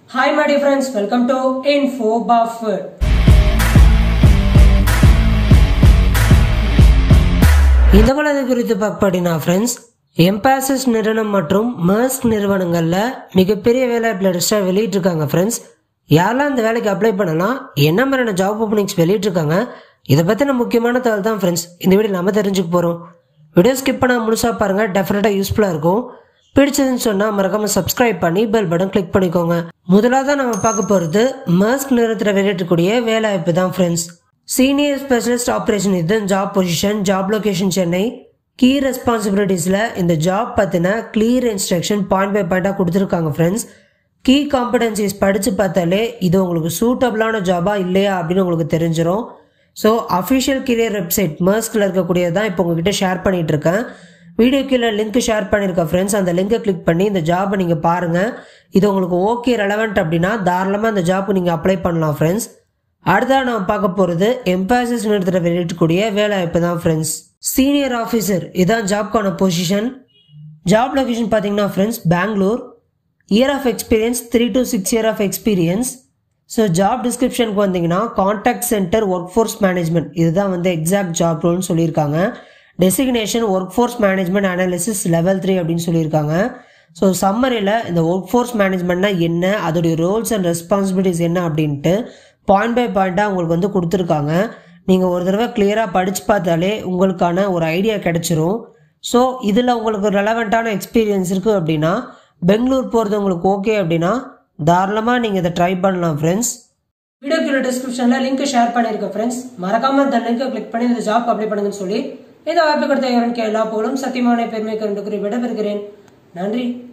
Hi my dear friends, welcome to Info Buffett. இந்த வலது குறித்து பார்ப்படினா ஃப்ரெண்ட்ஸ் எம்பாசஸ் நிறுவனம் மற்றும் மர்ஸ்க் நிறுவனங்களில் மிகப்பெரிய வேலைவாய்ப்பு லிஸ்ட்டாக வெளியிட்டிருக்காங்க ஃப்ரெண்ட்ஸ் யாரெல்லாம் இந்த வேலைக்கு அப்ளை பண்ணலாம் என்ன மாதிரியான ஜாப் ஓப்பனிங்ஸ் வெளியிட்டிருக்காங்க இதை பற்றின முக்கியமான தகவல் தான் ஃப்ரெண்ட்ஸ் இந்த வீடியோ நம்ம தெரிஞ்சுக்க போகிறோம் வீடியோ ஸ்கிப் பண்ணால் முழுசாக பாருங்கள் டெஃபினட்டாக யூஸ்ஃபுல்லாக இருக்கும் பிடிச்சதுன்னு சொன்னால் மறக்காமல் சப்ஸ்கிரைப் பண்ணி பெல் பட்டன் கிளிக் பண்ணிக்கோங்க முதலாக நம்ம பார்க்க போகிறது மர்ஸ்க் நிறுவனத்தில் வெளியிட்டக்கூடிய வேலைவாய்ப்பு தான் ஃப்ரெண்ட்ஸ் சீனியர் ஸ்பெஷலிஸ்ட் ஆப்ரேஷன் இது job position job location Chennai key ரெஸ்பான்சிபிலிட்டிஸில் இந்த ஜாப் பற்றின கிளியர் இன்ஸ்ட்ரக்ஷன் பாயிண்ட் பை பாயிண்டாக கொடுத்துருக்காங்க ஃப்ரெண்ட்ஸ் கீ காம்படன்சிஸ் படித்து பார்த்தாலே இது உங்களுக்கு சூட்டபிளான ஜாபா இல்லையா அப்படின்னு உங்களுக்கு தெரிஞ்சிடும் ஸோ அஃபிஷியல் கீரியர் வெப்சைட் மர்ஸ்கில் இருக்கக்கூடியது தான் இப்போ உங்ககிட்ட ஷேர் பண்ணிட்டு இருக்கேன் வீடியோ கீழே லிங்க் ஷேர் பண்ணியிருக்கேன் ஃப்ரெண்ட்ஸ் அந்த லிங்கை கிளிக் பண்ணி இந்த ஜாபை நீங்கள் பாருங்கள் இது உங்களுக்கு ஓகே ரெலவெண்ட் அப்படின்னா தாராளமாக அந்த ஜாப்புக்கு நீங்கள் அப்ளை பண்ணலாம் ஃப்ரெண்ட்ஸ் அடுத்ததாக நம்ம பார்க்க போகிறது எம்பாசிஸ் நிறுத்தத்தில் வெளியிடக்கூடிய வேலைவாய்ப்பு தான் ஃப்ரெண்ட்ஸ் சீனியர் ஆஃபீஸர் இதான் ஜாப்க்கான பொசிஷன் ஜாப் லொகேஷன் பார்த்தீங்கன்னா friends Bangalore year of experience three to six year of experience so job டிஸ்கிரிப்ஷனுக்கு வந்தீங்கன்னா contact centre work force management இதுதான் வந்து எக்ஸாக்ட் ஜாப் ரோல்னு சொல்லியிருக்காங்க designation work force management analysis level three அப்படின்னு சொல்லியிருக்காங்க ஸோ சம்மரியில் இந்த ஒர்க் ஃபோர்ஸ் மேனேஜ்மெண்ட்னா என்ன அதோடைய ரோல்ஸ் அண்ட் ரெஸ்பான்சிபிலிட்டிஸ் என்ன அப்படின்ட்டு பாயிண்ட் பை பாயிண்ட்டாக உங்களுக்கு வந்து கொடுத்துருக்காங்க நீங்கள் ஒரு தடவை கிளியராக படித்து பார்த்தாலே உங்களுக்கான ஒரு ஐடியா கிடைச்சிரும் ஸோ இதில் உங்களுக்கு ரெலவெண்ட்டான எக்ஸ்பீரியன்ஸ் இருக்குது அப்படின்னா பெங்களூர் போகிறது உங்களுக்கு ஓகே அப்படின்னா தாராளமாக நீங்கள் இதை ட்ரை பண்ணலாம் ஃப்ரெண்ட்ஸ் வீடியோ கீழே டிஸ்கிரிப்ஷனில் லிங்க் ஷேர் பண்ணியிருக்கேன் ஃப்ரெண்ட்ஸ் மறக்காம இந்த லிங்கை கிளிக் பண்ணி இந்த ஜாப் அப்ளை பண்ணுங்கன்னு சொல்லி இந்த வாய்ப்பு கொடுத்த எல்லா போலும் சத்தியமான பெருமைக்கு ரெண்டு குறி விடைபெறுகிறேன் நன்றி